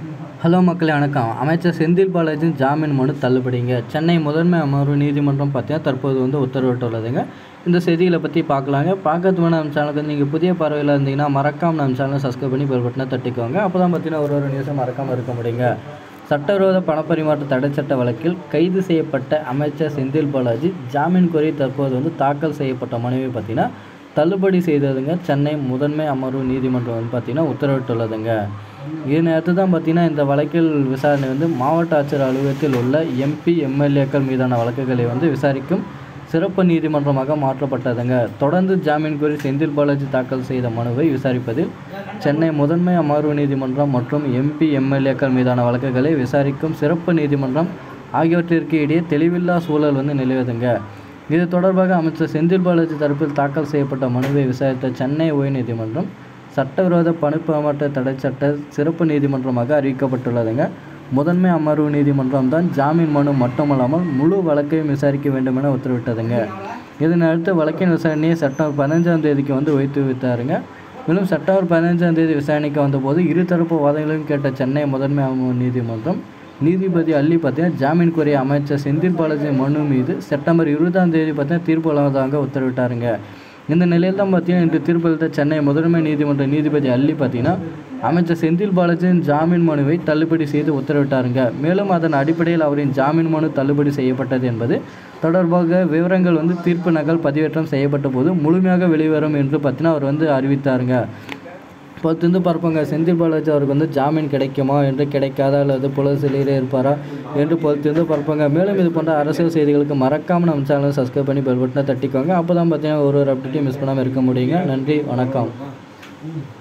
hello மக்களே வணக்கம் அமைச்சர் செந்தில் பாலாஜியின் ஜாமீன் மனு தள்ளுபடிங்க சென்னை முதன்மை அமர்வு நீதிமன்றம் பார்த்தீங்கன்னா தற்போது வந்து உத்தரவிட்டுள்ளதுங்க இந்த செய்திகளை பற்றி பார்க்கலாங்க பார்க்கறது முன்னாடி நம்ம சேனலுக்கு வந்து நீங்கள் புதிய பார்வையில் இருந்தீங்கன்னா மறக்காம நம்ம சேனலை சப்ஸ்கிரைப் பண்ணி பெல் பட்டனை தட்டிக்கோங்க அப்போ தான் பார்த்தீங்கன்னா ஒரு ஒரு நியூஸும் மறக்காமல் இருக்க முடியுங்க சட்டவிரோத பணப்பரிமாற்ற தடை சட்ட வழக்கில் கைது செய்யப்பட்ட அமைச்சர் செந்தில் பாலாஜி ஜாமீன் கோரி தற்போது வந்து தாக்கல் செய்யப்பட்ட மனுவை பார்த்தீங்கன்னா தள்ளுபடி செய்ததுங்க சென்னை முதன்மை அமர்வு நீதிமன்றம் வந்து பார்த்திங்கன்னா உத்தரவிட்டுள்ளதுங்க இது நேரத்து தான் பார்த்தீங்கன்னா இந்த வழக்கில் விசாரணை வந்து மாவட்ட ஆட்சியர் அலுவலகத்தில் உள்ள எம்பி எம்எல்ஏக்கள் மீதான வழக்குகளை வந்து விசாரிக்கும் சிறப்பு நீதிமன்றமாக மாற்றப்பட்டதுங்க தொடர்ந்து ஜாமீன் கோரி செந்தில் பாலாஜி தாக்கல் செய்த மனுவை விசாரிப்பதில் சென்னை முதன்மை அமர்வு நீதிமன்றம் மற்றும் எம்பி எம்எல்ஏக்கள் மீதான வழக்குகளை விசாரிக்கும் சிறப்பு நீதிமன்றம் ஆகியவற்றிற்கு இடையே தெளிவில்லா சூழல் வந்து நிலவுதுங்க இது தொடர்பாக அமைச்சர் செந்தில் பாலாஜி தரப்பில் தாக்கல் செய்யப்பட்ட மனுவை விசாரித்த சென்னை உயர்நீதிமன்றம் சட்டவிரோத பணப்பரிமாற்ற தடை சட்ட சிறப்பு நீதிமன்றமாக அறிவிக்கப்பட்டுள்ளதுங்க முதன்மை அமர்வு நீதிமன்றம் தான் ஜாமீன் மனு மட்டுமல்லாமல் முழு வழக்கையும் விசாரிக்க வேண்டும் என உத்தரவிட்டதுங்க இதனையடுத்து வழக்கின் விசாரணையை செப்டம்பர் பதினஞ்சாம் தேதிக்கு வந்து வைத்து வைத்தாருங்க மேலும் செப்டம்பர் பதினஞ்சாம் தேதி விசாரணைக்கு வந்தபோது இருதரப்பு வாதங்களையும் கேட்ட சென்னை முதன்மை அமர்வு நீதிமன்றம் நீதிபதி அள்ளி பார்த்தீங்கன்னா ஜாமீன் கோரிய அமைச்சர் செந்தில் பாலாஜி மனு மீது செப்டம்பர் இருபதாம் தேதி பார்த்தீங்கன்னா தீர்ப்பு வழங்குவதாக உத்தரவிட்டாருங்க இந்த நிலையில் தான் பார்த்தீங்கன்னா இன்று தீர்ப்பளித்த சென்னை முதன்மை நீதிமன்ற நீதிபதி அள்ளி பார்த்தீங்கன்னா அமைச்சர் செந்தில் பாலாஜியின் ஜாமீன் மனுவை தள்ளுபடி செய்து உத்தரவிட்டாருங்க மேலும் அதன் அடிப்படையில் அவரின் ஜாமீன் மனு தள்ளுபடி செய்யப்பட்டது என்பது தொடர்பாக விவரங்கள் வந்து தீர்ப்பு நகல் பதிவேற்றம் செய்யப்பட்ட போது முழுமையாக வெளிவரும் என்று பார்த்தீங்கன்னா அவர் வந்து அறிவித்தாருங்க பொறுத்து வந்து பார்ப்பாங்க செந்தில் பாலாஜி அவருக்கு வந்து ஜாமீன் கிடைக்குமா என்று கிடைக்காதா அல்லது புலர் சிலையிலே இருப்பாரா என்று பொறுத்து வந்து பார்ப்பாங்க மேலும் இது போன்ற அரசியல் செய்திகளுக்கு மறக்காமல் நம்ம சேனலை சப்ஸ்கிரைப் பண்ணி பெல் பட்டனை தட்டிக்கோங்க அப்போ தான் பார்த்தீங்கன்னா ஒரு ஒரு அப்டேட்டையும் மிஸ் பண்ணாமல் இருக்க முடியுங்க நன்றி வணக்கம்